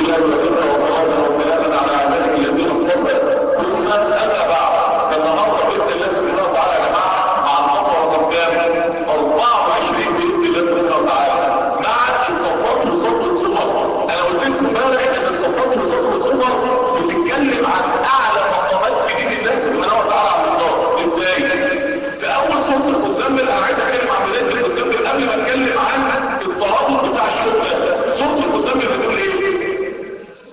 الله وذكر وصلاة وسلاما على عباده الذين اصطفى ثم أما بعد فالنهارده بإذن الله سبحانه وتعالى يا جماعة مع الخطوة رقم كام؟ 24 بإذن الله سبحانه وتعالى مع الصفات وصف الصور أنا قلت لكم امبارح إن الصفات وصف الصور بتتكلم عن أعلى مقامات في دين الله سبحانه وتعالى على الإطلاق إزاي؟ في أول سورة المزمل أنا عايز أتكلم عن بداية المزمل قبل ما أتكلم عن الترابط بتاع الشغل سورة المزمل بتقول إيه؟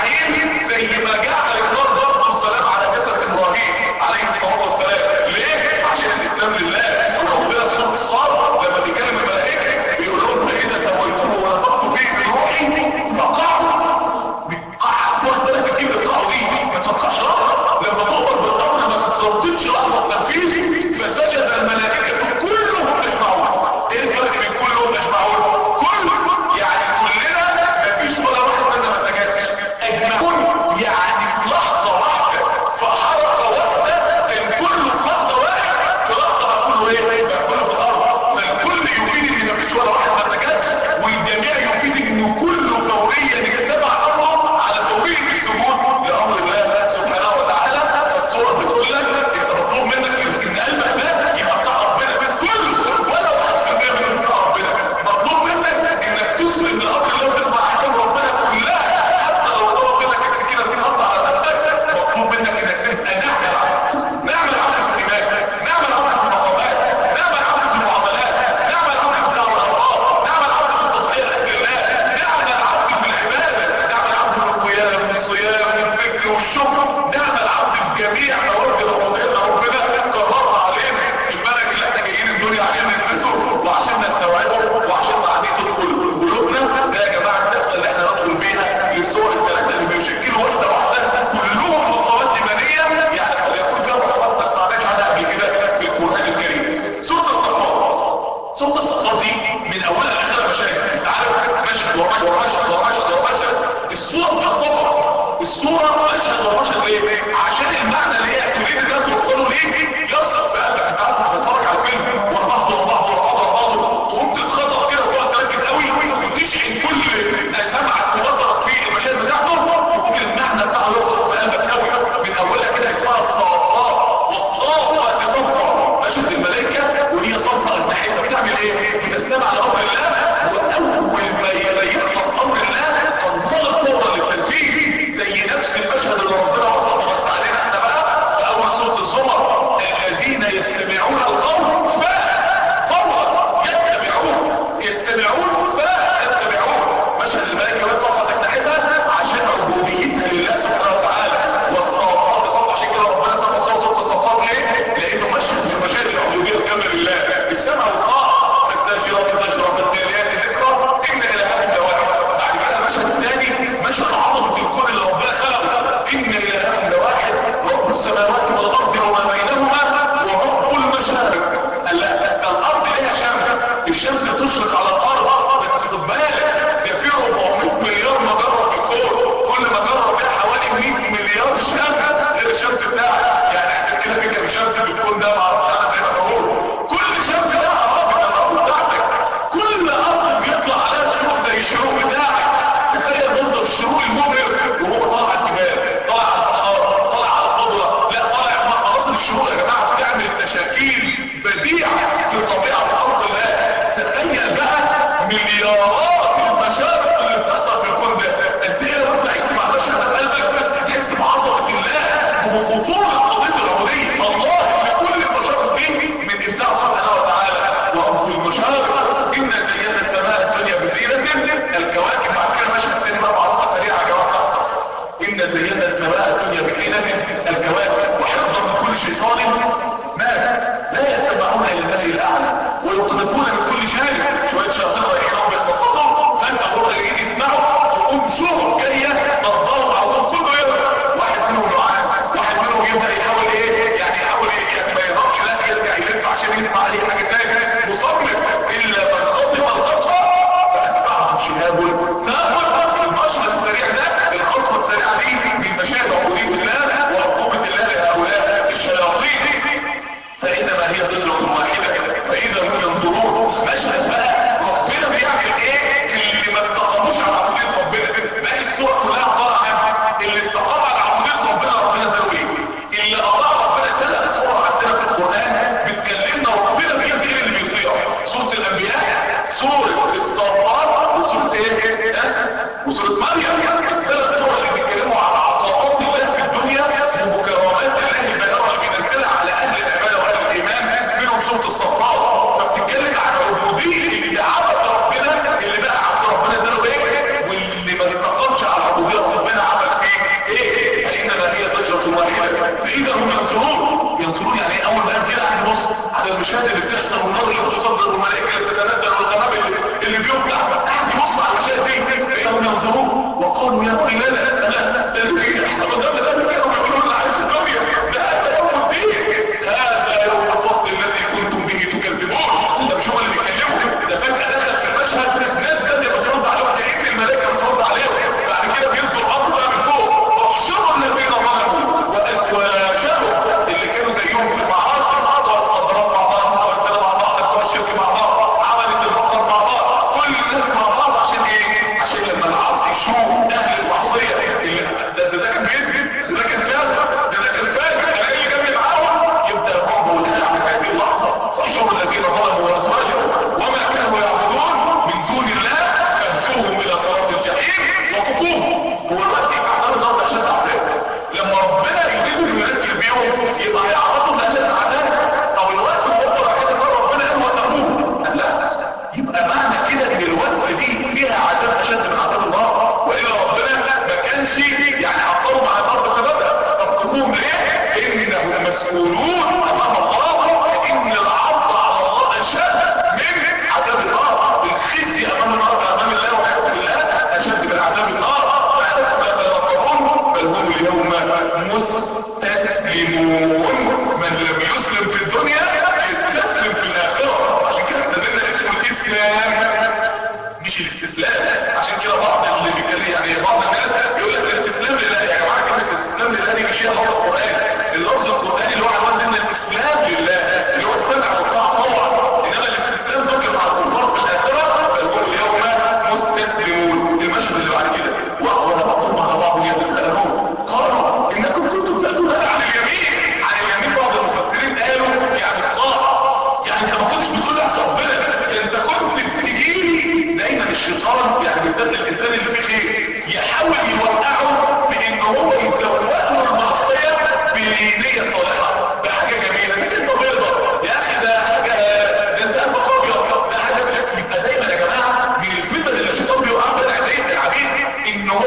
اجمعين زي ما جعل النار برضه السلام على جسد ابراهيم عليه الصلاه والسلام ليه عشان الاسلام لله ربنا في سوره الصاد لما بيكلم الملائكه بيقول لهم فاذا سويته ونفخت فيه من روحي فقعوا قعد واخد بالك تجيب القاعه دي ما تفكرش لما تؤمر بالامر ما تترددش لحظه تنفيذ فسجد الملائكه كلهم اجمعون ايه الفرق بين كلهم اجمعون كل يعني كلنا ما فيش ولا واحد منا ما سجدش اجمعون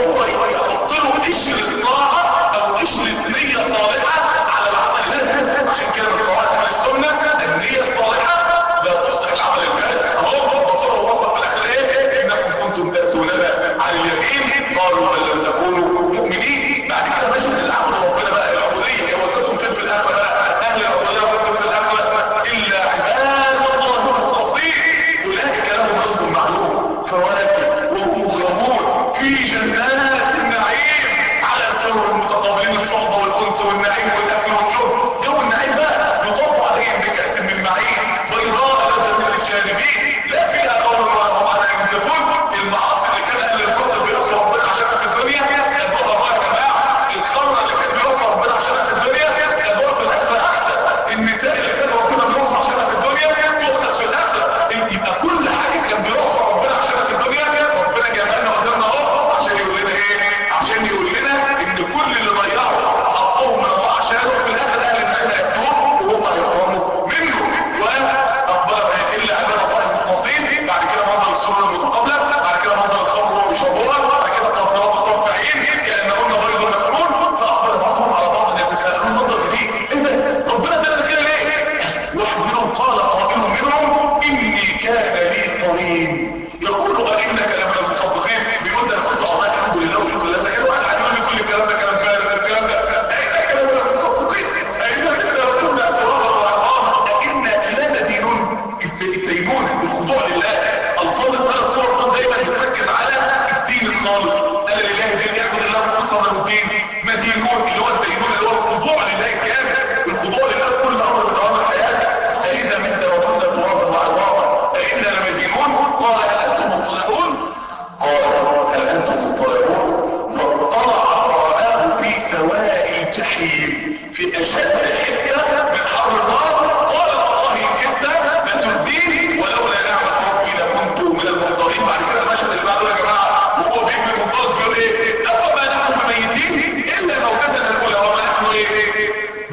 هو يحط له قشر طاعه او قشر نيه صالحه على العمل الفاسد عشان كده من قواعد اهل السنه النيه الصالحه لا تصلح العمل الفاسد اهو بصروا وصف في الاخر ايه انكم كنتم تاتوننا عن اليمين قالوا بل لم تكونوا مؤمنين بعد كده ماشي العبد ربنا بقى العبوديه هو كنتم فين في الاخره بقى اهل العبوديه كنتم في الاخره الا عباد الله المخلصين اولئك لهم رزق معلوم فواكه وهم مغرمون في جنات النعيم على سرر متقابلين الصحبه والانس والنعيم والاكل والشرب جو النعيم بقى يطاف عليهم بكاس من معين بيضاء لذة للشاربين لا فيها قول ولا هم على ينزفون المعاصي اللي كان اهل الكفر بيعصي ربنا عشانها في الدنيا كانوا الله يا جماعه الخمره اللي كان بيعصي ربنا عشانها في الدنيا كانوا في الاخره احسن النساء اللي كان ربنا بيعصي عشانها في الدنيا تؤخذ في الاخره يبقى كل حاجه كان بيعصي ربنا عشانها في الدنيا ربنا جمعنا قدامنا اهو عشان يقول لنا ايه عشان يقول لنا ان كل اللي ضيعوا حقهم من الله عشانه في الاخر اهل النعيم هيكتبوه وهم هيكرموا منه واقبل الا عباد الله المخلصين بعد كده منظر السرور المتقابله بعد كده منظر الخمر وهو بيشربوها بعد كده قاصرات الطرف عين كانهن بيض مكنون فاقبل بعضهم على بعض يتساءلون منظر جديد ايه ده ربنا ادانا كده ليه واحد منهم قال قائل منهم اني كان لي قرين يقول أئنك لمن المصدقين بيقول ده انا كنت عمال الحمد لله وشكر لله ده كان واحد عجبان كل الكلام ده كلام فارغ الكلام ده أئنك لمن المصدقين أئنك لو كنا ترابا وعظاما أئنا لنا دينون الدينون بالخضوع لله الفاظ الثلاث صور دول دايما يتركز على الدين الخالص قال لله دين يعبد الله مخلصا له الدين مدينون اللي هو الدينون اللي هو الخضوع لله الكامل الخضوع لله في كل امر من اوامر حياتك فاذا مت وكنا ترابا وعظاما فانا لمدينون قال هل انتم مطلعون قال هل انتم مطلعون فاطلع فرآه في سواء الجحيم في اشد حته من حر النار قال والله ان كنت لترديني ولولا نعمه ربي لكنت من المحضرين بعد كده المشهد اللي بعده يا جماعه وهو بيجي المنطلق بيقول ايه افما نحن بميتين الا موتتنا الاولى وما نحن ايه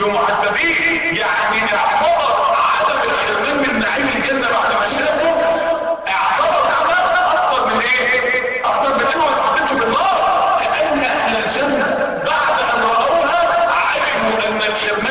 بمعذبين يعني اعتبر عدم الحرمان من نعيم الجنه بعد ما شافه اعتبر عمل اكتر من ايه اكتر من انه ما اتحطتش بالنار كان اهل الجنه بعد ان راوها علموا ان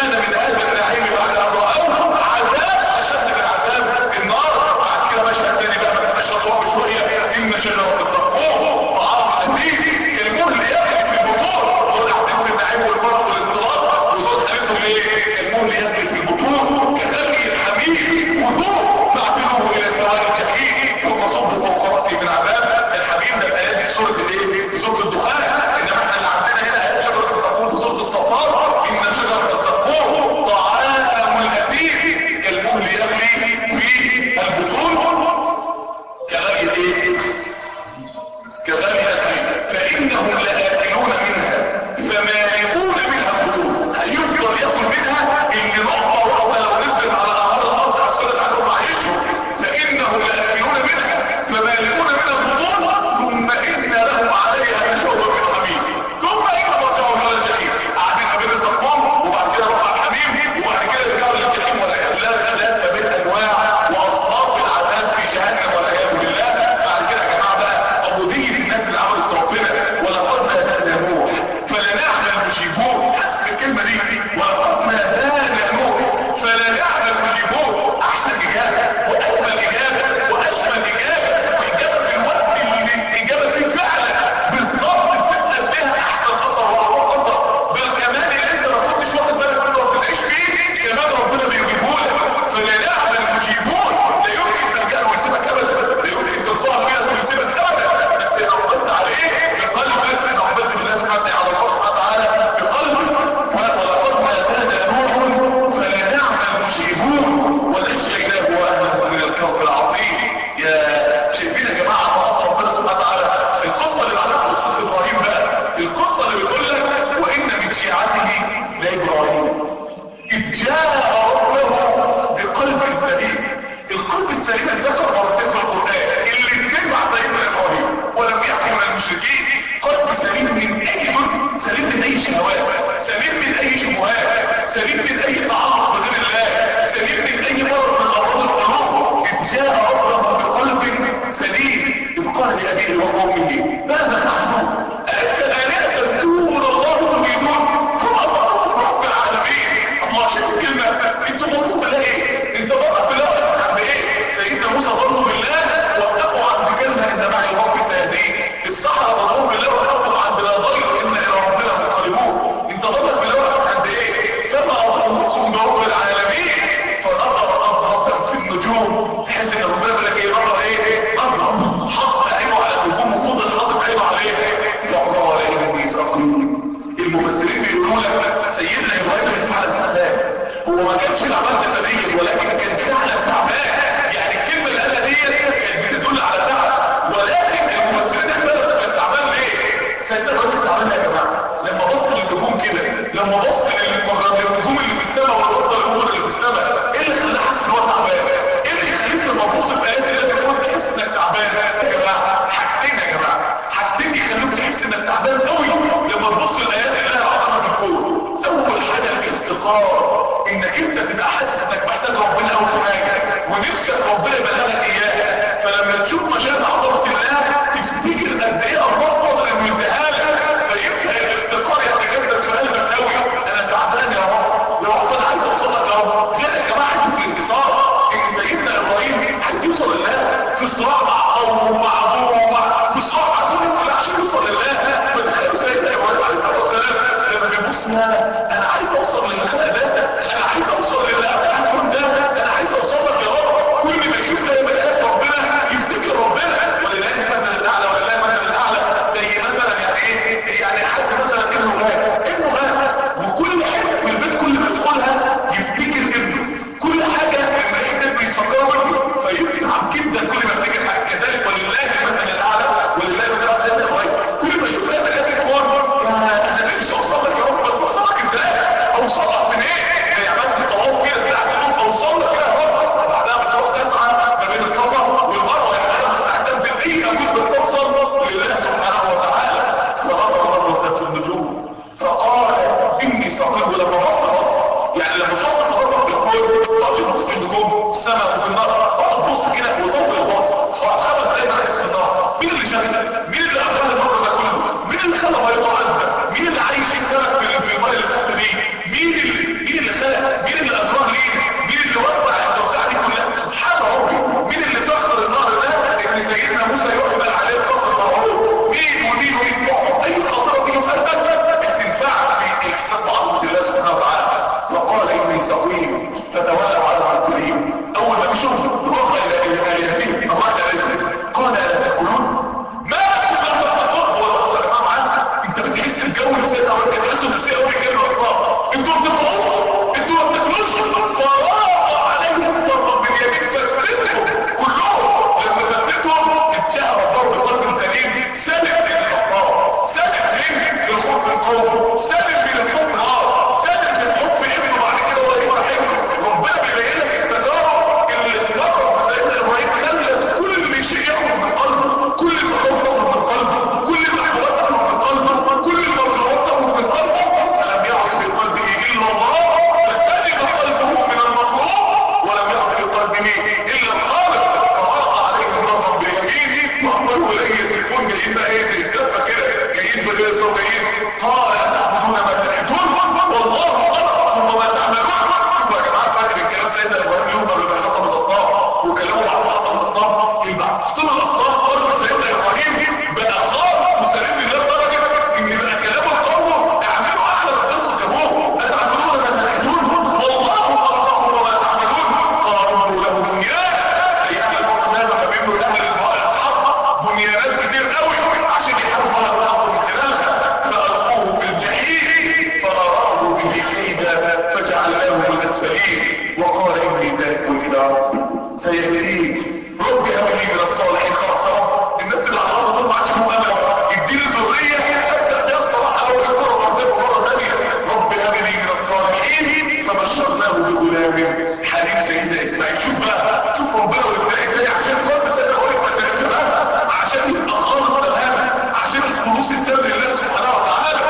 النبي الزوجين قال تعبدون ما تنحتون والله خلقكم وما تعملون شوفوا يا جماعه فاكر الكلام سيدنا ابراهيم يوم ما بيحطم الاصنام وكلامه عن حطم الاصنام يبقى حطم الاصنام قرب سيدنا ابراهيم بقى خاف وسلم لله لدرجه ان بقى كلامه قومه اعملوا احلى من انتم كابوه اتعبدون ما تنحتون والله خلقكم وما تعملون قالوا له بنيان ايام القران لما بيبنوا اهل الحق بنيانات كتير قوي عشان يحاربوا على الحق من خلالها فالقوه في الجحيم فراروا به كيدا فجعلناه من الاسفلين وقال اني ذاهب الى ربي سيهديك ربي هب لي من الصالحين خلاص رب الناس اللي على الارض دول ما عادش لهم امل اديني ذريه ابدا يا الصراحه لو يذكروا ربنا مره ثانيه ربي هب لي من الصالحين فبشرناه بغلام حليم سيدنا اسماعيل شوف بقى شوف ربنا والابتلاء الثاني عشان قلب سيدنا ابراهيم ما سيدنا عشان يبقى خالص تماما عشان الخلوص التام لله سبحانه وتعالى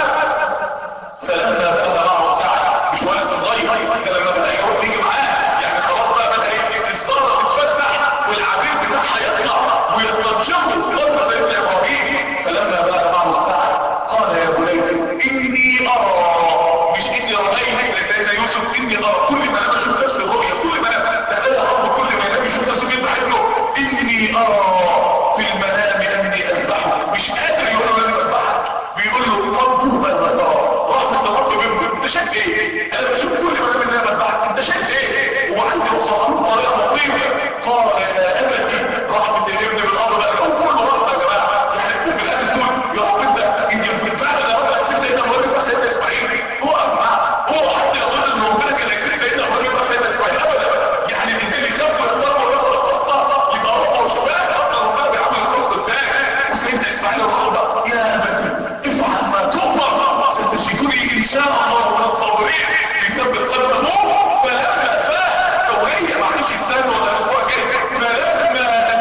فلما بدا معه الساعه مش ولا صغير ده لما بدا يروح يجي معاه يعني خلاص بقى بدا الصاله تتفتح والعبيد بتاعها يطلع ويتنشفوا قلب سيدنا ابراهيم فلما بدا معه الساعه قال يا بني اني ارى مش اني رايت لسيدنا يوسف اني ارى كل ما انا بشوف نفس الرؤيا كل ما انا تخيل رب كل ما انا بشوف نفسه بيذبح ابنه اني ارى في المنام اني اذبحك مش قادر يقول له انا بذبحك بيقول له ربه ماذا ترى رحمة رب بابنه انت شايف ايه انا بشوف كل ما انا بنام بذبحك انت شايف ايه وعندي وصلت بطريقه لطيفه قال يا ابتي رحمة الابن بالامر بقى لو كله رحمة يا جماعه يعني انت في الاخر تقول يا رب انت انت بالفعل يا رب هتسيب سيدنا ابراهيم بقى سيدنا اسماعيل هو معاه هو حد يظن ان ربنا كان هيسيب سيدنا ابراهيم بقى سيدنا اسماعيل ابدا يعني اللي يخاف ويضطر ويقرا القصه يبقى هو وشباب اصلا ربنا بيعمل الخلق الثاني وسيدنا اسماعيل الرب يا ابتي افعل ما تؤمر ستجدني ان شاء الله من الصابرين يثبت قلبه فلما فاه ثوريه معلش الثاني ولا الاسبوع الجاي فلما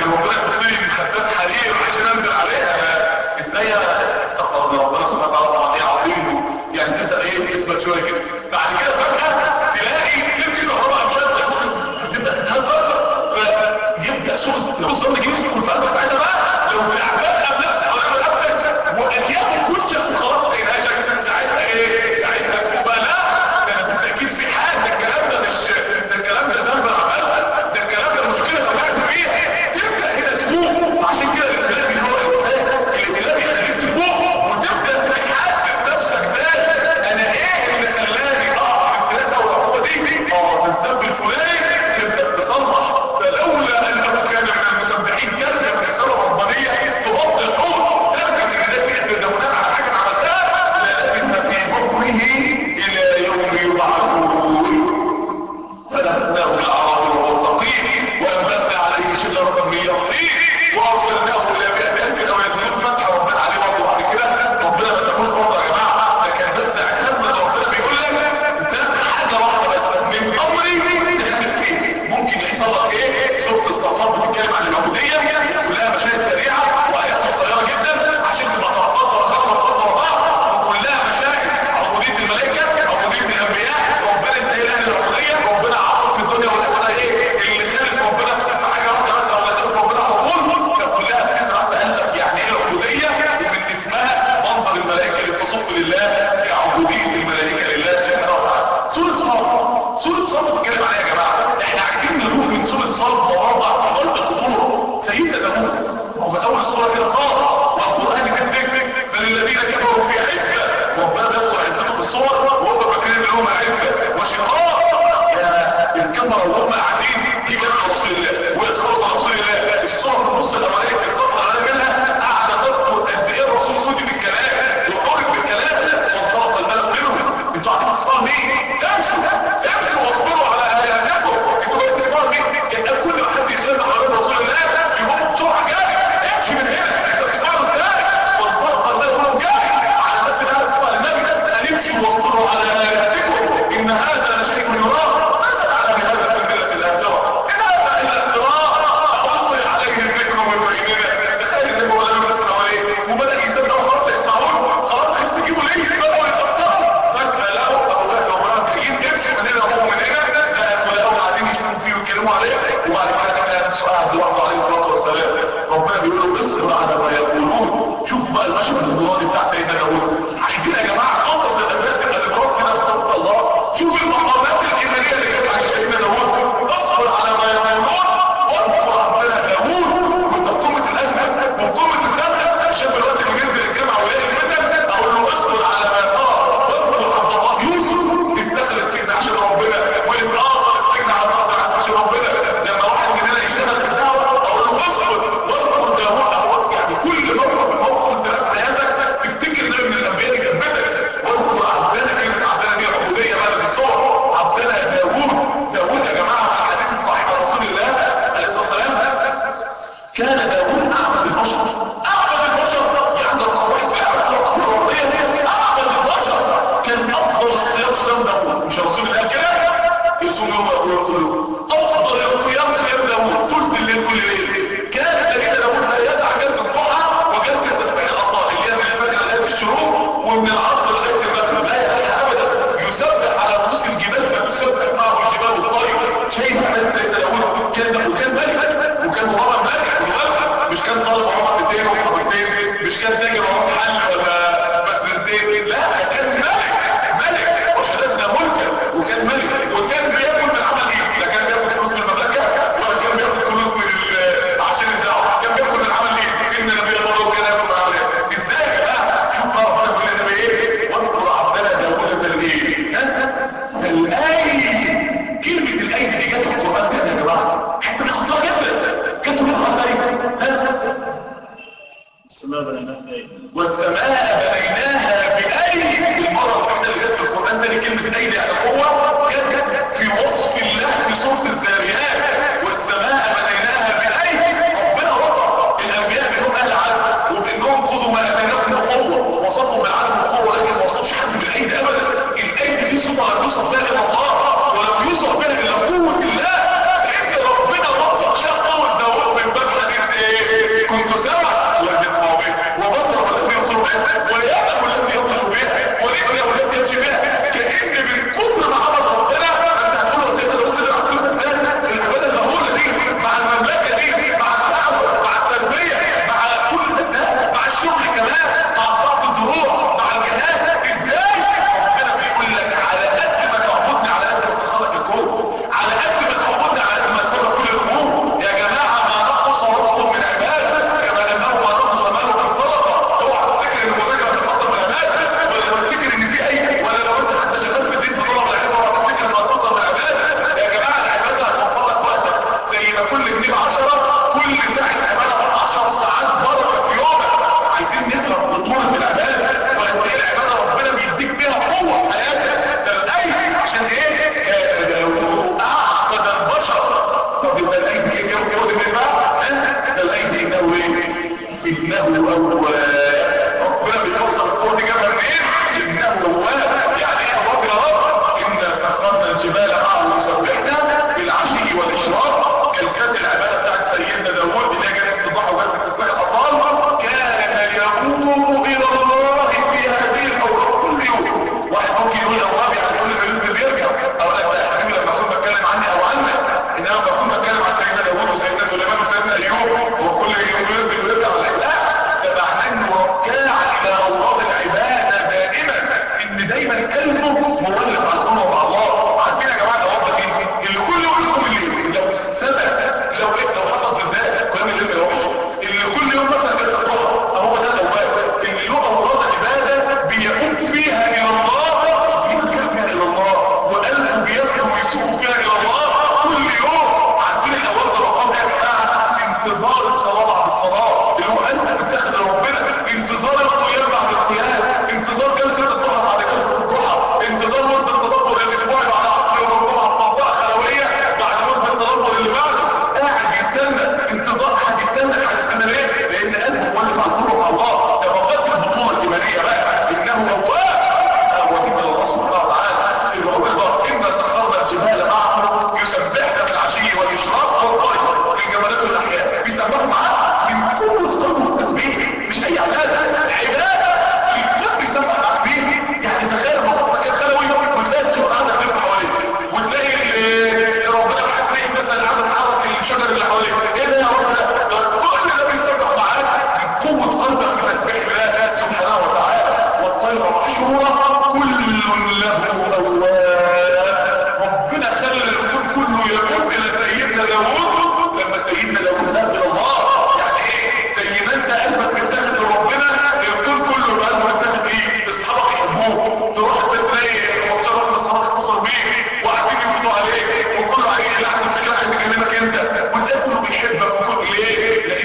ربنا يحط لي مخدات حرير عشان انزل عليها ازاي استغفر الله ربنا سبحانه وتعالى طبعا ايه عظيم يعني تبدا ايه تثبت شويه كده بعد كده فجاه تلاقي سلك الكهرباء مشدد تبدا تتهزر فيبدا سوء الظن يجي يدخل في قلبك ساعتها بقى لو تعبان قبلك او قبلك واديان وشك وخلاص علاجك ساعتها ايه ساعتها تقول بقى لا ده بالتاكيد في حاجه الكلام ده مش ده الكلام ده ذنب عملها ده الكلام ده مشكله طلعت فيها تبدا هنا تفوق عشان كده الكلام اللي هو الكلام يخليك تفوق وتبدا تحاسب نفسك ده انا ايه اللي خلاني اقع في الثلاثه والعقوبه دي اه الذنب الفلاني تبدا تصلح فلولا انه كان من المسبحين يرجع في رساله ربانيه في بطن الحوض ترجع من هذه التدونات على حاجه عملتها للبث في بطنه الى يوم يبعثون فنبذناه الاعراض وهو ثقيل وانبتنا عليه شجره من يقطين وارسلناه الى مئات او يزيدون فتح ربنا عليه برضه بعد كده ربنا ما سابوش برضه يا جماعه ده كان بس اعتمد ربنا بيقول لك ده حاجه واحده بس من امري تخلف فيه ممكن يحصل لك ايه سوره الصفات بتتكلم عن العبوديه كلها مشاهد سريعه وايات قصيره جدا عشان تبقى تخطط خطوه خطوه بعض وكلها مشاهد عبوديه الملائكه عبوديه الانبياء ربنا انت اله العبوديه ربنا عطف في الدنيا والاخره ايه اللي خالف ربنا في حاجه واحده بس ولا خالف ربنا على طول فكلها بتطرح تهلك يعني ايه العبوديه ومن اسمها منظر الملائكه اللي تصف لله كعبوديه الملائكه لله سبحانه وتعالى سوره صف سوره صف بتتكلم عليها يا جماعه احنا عايزين نروح من سوره صف ومرضى قبلت الخطوره سيدنا داوود هو في اول السوره كده خالص والقران كان ذكر بل الذين كفروا في عزه ربنا بيذكر عزته في الصور وهم فاكرين ان هم عزه وشقاق يا الكفره وهم قاعدين في جنب رسول الله ويذكروا رسول الله الصور في النص الاولاني كانت صفحه على منها قاعده تذكر قد ايه الرسول سودي بالكلام وقول بالكلام فانطلق الملك منهم انتوا قاعدين تسمعوا مين؟ امشوا امشوا واصبروا على الهتكم انتوا قاعدين تسمعوا مين؟ كان كل ما حد يتكلم عن رسول الله يقوم بسرعه جاري امشي من هنا انت بتسمعوا ازاي؟ وانطلق الملك منهم جاري على الناس اللي قاعده تسمع النبي قال امشوا واصبروا على الهتكم ان هذا لشيء يرام نزل على هذا في مله الاخره ان هذا الا افتراء اقول عليه الذكر من بيننا تخيل النبي ولا نبي نسمع عليه وبدا يسمعوا خلاص يسمعون خلاص هيستجيبوا ليه بدأوا يتأثروا فجأة لقوا أبو جهل ومرام جايين امشي من هنا وهو من هنا لقوا لقوا قاعدين يشتموا فيه ويتكلموا عليه وبعد كده كان سؤال عبد الله عليه الصلاة والسلام ربنا بيقول له اصبر على ما يقولون شوف بقى المشهد الدنيا بتاع سيدنا داوود عايزين يا جماعة قصص الأنبياء تبقى تبقى في نفس توبة الله شوف المقامات الإيمانية اللي كانت عند سيدنا داوود اصبر على ما يقولون واذكر ربنا داوود وانت قمة الأزمة وقمة الزمن شاب الوقت اللي بينزل الجامعة ويلاقي المثل اقول له اصبر على ما ترى واذكر عبد الله يوسف استدخل السجن عشان ربنا والإنقاذ السجن على الأرض عشان ربنا لما واحد مننا يشتغل في الدعوة اقول له اصبر واذكر داوود أهوت يعني كل مرة من موقف انت في حياتك تفتكر ده من الأنبياء اللي جنبتك واذكر عبدنا كلمة عبدنا دي عبودية بعد الصور عبدنا داوود داوود يا جماعة في الحديث الصحيح عن رسول الله عليه الصلاة والسلام كان داوود أعبد البشر أعبد البشر يعني لو قرأت في الأعمال القرآنية دي أعبد البشر كان أفضل الصيام صيام داوود مش رسول الله قال كده يصوم يوم أبو يطلب أفضل الصيام صيام داوود طول الليل كل ليل كان سيدنا داوود لا يدع جلسة الضحى وجلسة تسبيح الأصابع اللي هي من الفجر لغاية الشروق ومن العصر لغاية المغرب لا يريح أبدا يسبح على رؤوس الجبال فتسبح معه الجبال والطير شايف حديث سيدنا داوود كان وكان ملك وكان مغرم ملك وملك مش كان طالب عمر اثنين وعمر اثنين مش كان تاجر عمر حل ولا بسنتين لا كان ملك ملك وشددنا ملكا وكان ملك وكان بياكل من عمل ايه لا كان بياكل فلوس من المملكه ولا كان بياكل فلوس من ال- عشان الدعوه كان بياكل من عمل ايه ان نبي الله كان ياكل من عمل ايه ازاي بقى شوف بقى ربنا بيقول لنا بايه واذكر عبدنا داوود بالايه الايه كلمه الايه دي جت في القران كده يا جماعه حتى ناخدها جدا كانت في القران السماء بنيناها ايه والسماء بنيناها بأي المرة الوحيدة اللي جت في القرآن ده كلمة أي يعني قوة جت في وصف الله في سورة الذاريات والسماء بنيناها بأي ربنا وصف الأنبياء بأنهم أهل عدل وبأنهم خذوا ما أتيناكم بقوة وصفوا بالعدل والقوة لكن ما وصفش حد بالأيد أبدا الأيد دي صفة لم يوصف بها إلا الله ولم يوصف بها إلا قوة الله فإن ربنا وصف شيء قوة داوود من باب حديث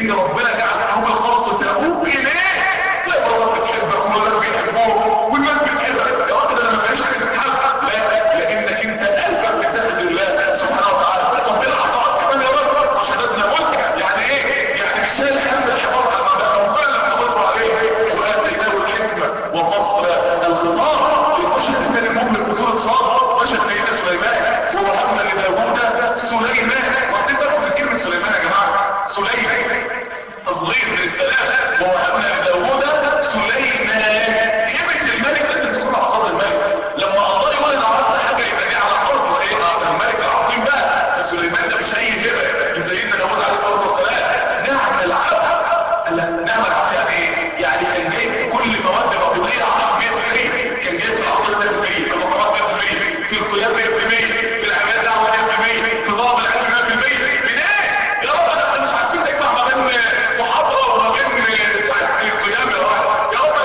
لان ربنا جعل هو الخلق تابوك اليه لا الله بتحبك ولا بيحبوك والناس بتحبك يا راجل انا ما فيهاش حاجه تتحب لا لانك انت قلبك بتاخد الله سبحانه وتعالى ربنا عطاك كمان يا رب وشددنا ملك يعني ايه يعني شال هم الحوار على ربنا اللي بتبصر عليه واتيناه الحكمه وفصل الخطاب المشهد الثاني المهم في سوره صاد مشهد سيدنا سليمان ووهبنا لداوود سليمان واخدين بالكم من كلمه سليمان يا جماعه سليمان تصغير من الثلاثه ووهبنا لداوود سليمان هبه الملك لازم تكون على قدر الملك لما الله يقول انا عرفت حاجه يبقى دي على قدر ايه الملك العظيم بقى فسليمان ده مش اي هبه لسيدنا داوود عليه الصلاه والسلام نعم العبد لا نعم العبد يعني ايه يعني كان جايب كل مواد بطوليه 100% كان جايب في العقل 100% في المقامات 100% في القيام 100% في العباده دعوه 100% في ضرب العلم 100% من ايه يا رب احنا مش عارفين نجمع ما بين محاضره وما بين ساعه القيام يا رب يا رب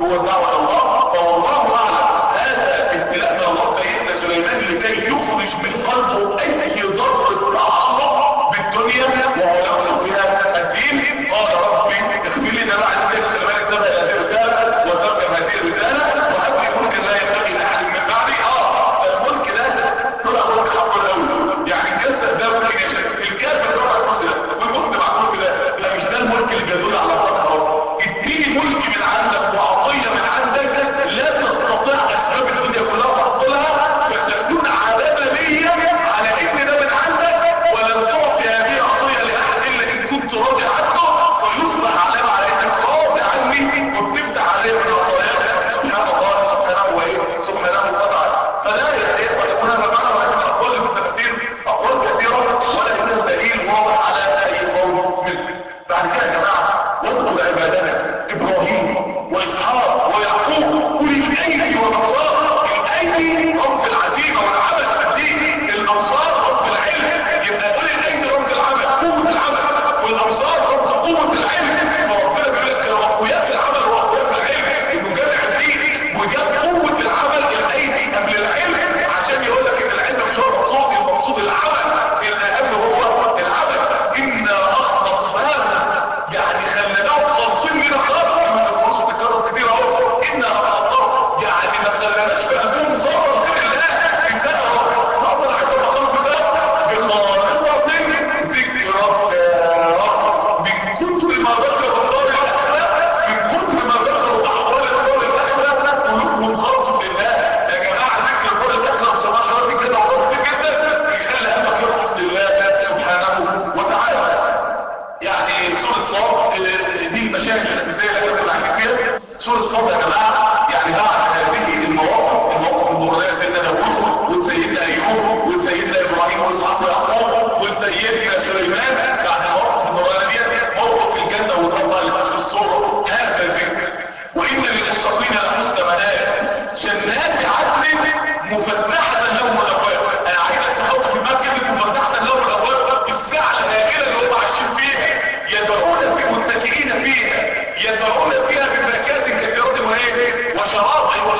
هو الدعوة الله فوالله اعلم هذا ابتلاء من الله سيدنا سليمان لكي يخرج من قلبه اي ضر تعلق بالدنيا وهو يقصد بها الدين قال ربي اغفر لي ده بعد ذلك سليمان اتبع هذه الرسالة وترجم هذه الرسالة وهب لي ملكا لا ينبغي لاحد من بعدي اه الملك ده طلع ملك حق الاول يعني الجسد ده ممكن يشكل الكافر ده على الكرسي ده والمسلم على الكرسي ده لا مش ده الملك اللي بيدل على الفتح اديني ملك من عندك وعطية من عندك لا تستطيع اسباب الدنيا كلها تحصلها فتكون علامة ليا على ان ده من عندك ولم تعطي هذه العطية لاحد الا ان كنت راضي عنه فيصبح علامة على انك راضي عني وبتفتح عليه من عطاياك سبحان الله سبحانه وايه سبحانه وتعالى فلا يستطيع ويكون هذا معنى ولكن اقوال المتفسير اقوال كثيرة ولكن دليل واضح على اي قول منه بعد كده يا جماعة واذكر عبادنا ابراهيم واسحاق ويعقوب اولي الايدي والابصار الايدي رب العزيمة والعمل الدين الابصار رب العلم يبقى اولي الايدي رب العمل قوة العمل والابصار رب قوة العلم فربنا بيقول لك اقوياء العمل واقوياء في العلم انه جامع الدين وجاب قوة العمل الايدي قبل العلم عشان يقول لك ان العلم مش هو المقصود المقصود العمل الاهم هو العمل انا اخلصناهم يعني خليناهم خالصين لنا خالص المقصود تتكرر كتير اهو انا اخلصناهم يعني ما خليناش في قلبهم ذره من الله انتهى نقدر حتى المقام في ده بخالصة ذكرك يا رب من كتر ما ذكر الله الاخره من كتر ما ذكروا احوال الدار الاخره قلوبهم خلصوا لله يا جماعه ذكر الدار الاخره وسماع شرط كده عرفت جدا يخلي قلبك يخلص لله سبحانه وتعالى يعني سورة صاد دي المشاهد الأساسية اللي احنا بنحكي فيها سورة صاد يا جماعة يعني بعد هذه المواقف المواقف الضرورية سيدنا داوود وسيدنا أيوب وسيدنا إبراهيم وإسحاق ويعقوب وسيدنا سليمان بعد المواقف الضرورية دي موقف الجنة والنار اللي في آخر السورة هذا الذكر وإن للمتقين لحسن منال جنات عدن مفتحة لهم الأبواب أنا عايزك تحط في دماغك كده مفتحة لهم الأبواب الساعة الهائلة اللي هم عايشين فيها يدعون في متكئين فيها يدعون فيها بفاكهة كثيرة وهي وشراب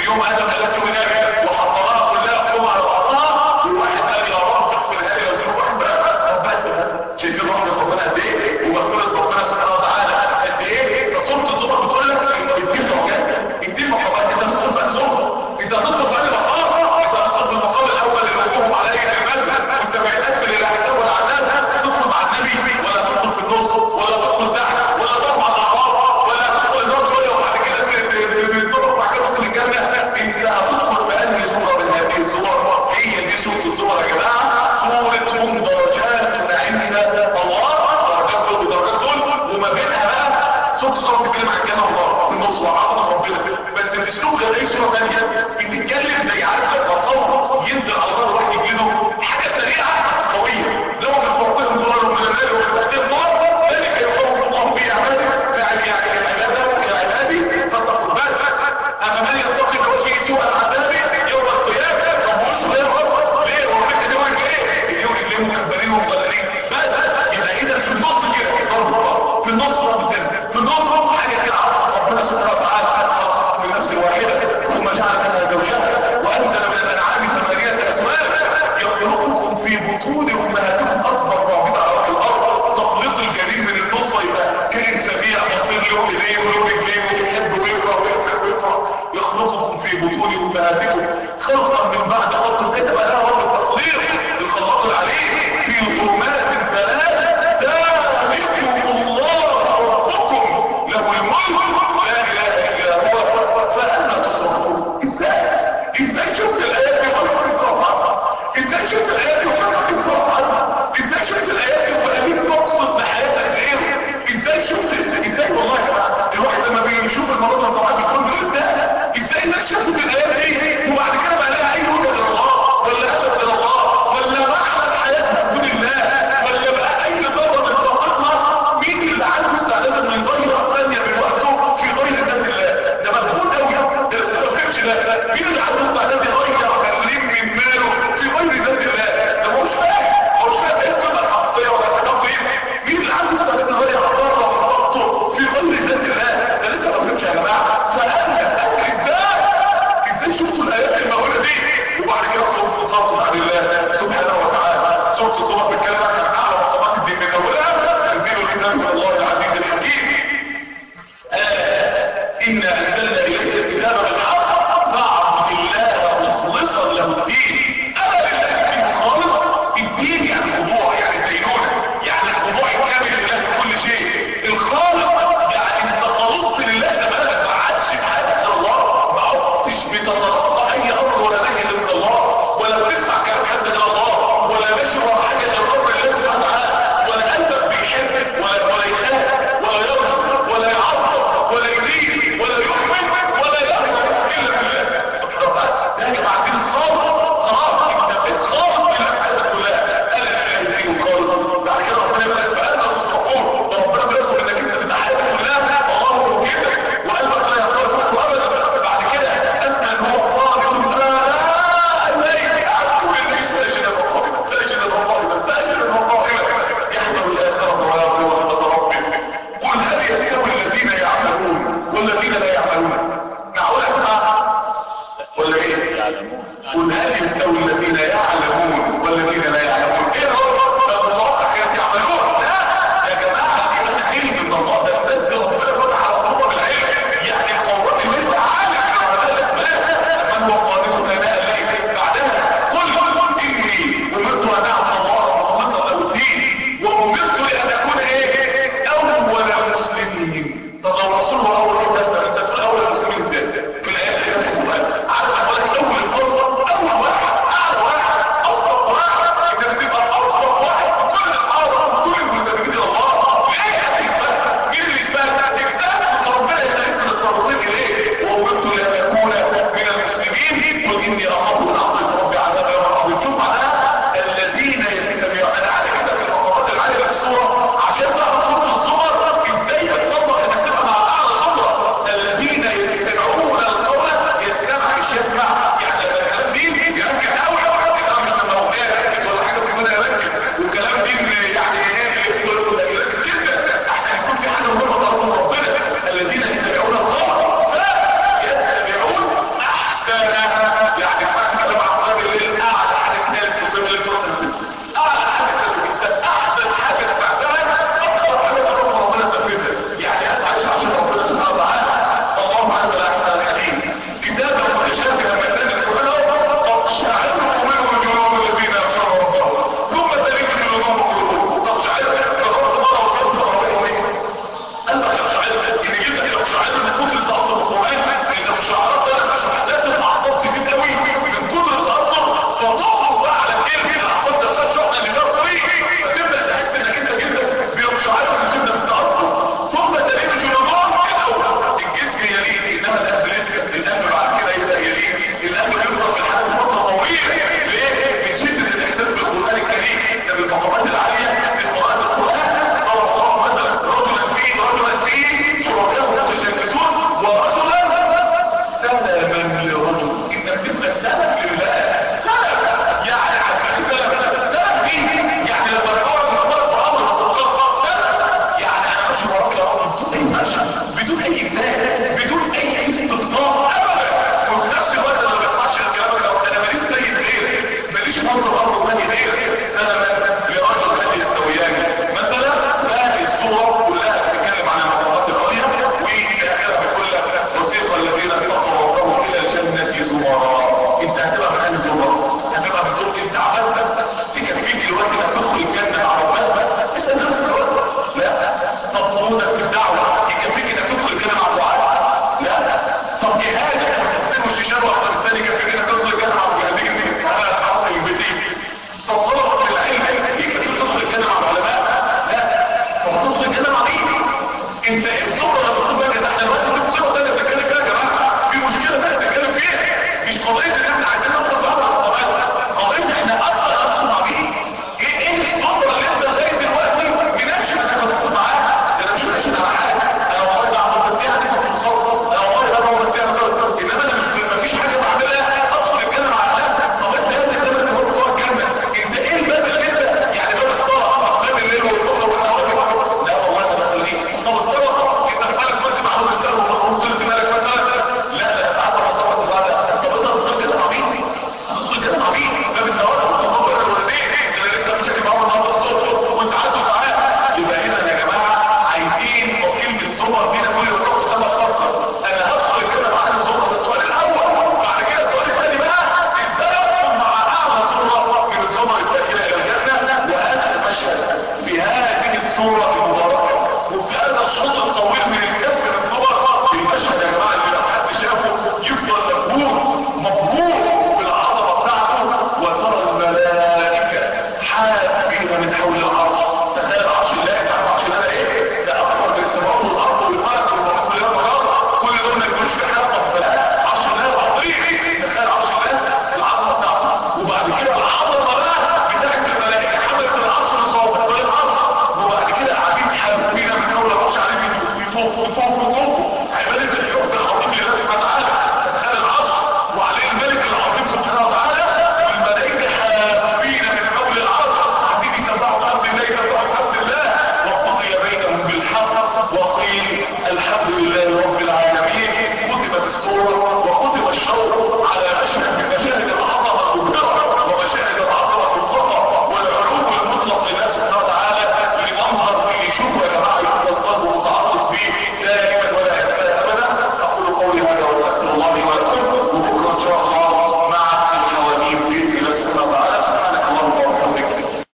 يوم ادم قالت له هناك وحطها كلها قوم على بعضها وواحد قال يا رب اغفر لي لو زيرو واحد بس شايفين رحمه ربنا قد ايه ومغفره ربنا سبحانه وتعالى قد ايه فصورة الزمر بتقول لك اديه زوجات اديه مقامات انت تدخل في الزمر انت تدخل في اي مقام انت تدخل في المقام الاول اللي وقوهم عليه المال والسبعينات من الاحساب والعذاب تدخل مع النبي ولا تدخل في النص ولا تدخل تحت ولا تدخل مع الاعراض ولا تدخل النار شويه وبعد كده بتدخل بعد كده تدخل الجنه انت هتدخل في انهي صوره من هذه الصور هي دي صوره الصور يا جماعه صورتهم درجات عند الله درجات دول ودرجات دول وما بينها بقى صوت الصور بتتكلم عن كلام الله في النص وعظمه ربنا بس باسلوب غير اي صوره ثانيه بتتكلم زي عارف التصور ينزل على الارض واحد يجيله حاجه سريعه قويه لو من فوقهم ضرر من الليل ومن تحتهم ضرر ذلك يخوف الله به عباده يعني يعني العباده يا عبادي فاتقوا الباب اما من يتقي فوجه سوء العذاب يوم القيامه فموش لا يغرب ليه هو فكره دي وجه ايه اليوم اللي مكبرين ومضللين بس يبقى اذا في النص كده ضرب الله في النص ضرب الدم في النص حاجه كده عرفت ربنا سبحانه وتعالى خلق من نفس واحده ثم جعل منها زوجها وانزل من الانعام ثمانيه ازواج يخلقكم في بطون امهاتكم اكبر معجزه على وجه الارض تخليط الجنين من النطفه يبقى كائن سريع بصير له ايديه وله رجليه ويحب ويكره ويحب ويكره يخلقكم في بطون امهاتكم خلقا من بعد خلق كده بقى ده هو التخليق الخلاق العليم في ظلمات ثلاث ذلكم الله ربكم له الملك لا اله الا هو فانا تصرفون ازاي ازاي شفت الايات دي ولا تصرف عنها ازاي شفت الايات دي ولا تصرف عنها ازاي شفت الايات دي ولا ليك مقصد بحياتك ايه ازاي شفت ازاي والله يا جماعه الواحد لما بيشوف المناظر طبعا بيكون بالله ازاي الناس شافت الايات دي وبعد كده بقى لها اي وجهه لله ولا هدف لله ولا معنى حياتها بدون الله ولا بقى اي ذره من طاقتها مين اللي عنده استعداد انه يضيع ثانيه من وقته في غير ذات الله ده مجهود قوي ده لسه ما فهمش ده مين اللي عنده استعداد يضيع مليم من ماله في غير ذات الله ده مش فاهم مش فاهم ايه القيمه الحقيقيه ولا التقييم مين اللي عنده استعداد يضيع ضره من وقته في غير ذات الله ده لسه ما فهمش يا جماعه فانا ازاي ازاي شفتوا الايات المهوله دي وبعد كده صوت صوت عن الله سبحانه وتعالى صوت الصوت بيتكلم عن اعلى مقامات الدين من اولها تنزيل الكتاب من الله العزيز الحكيم آه إنا أنزلنا إليك الكتاب بالحق فاعبد الله مخلصا له الدين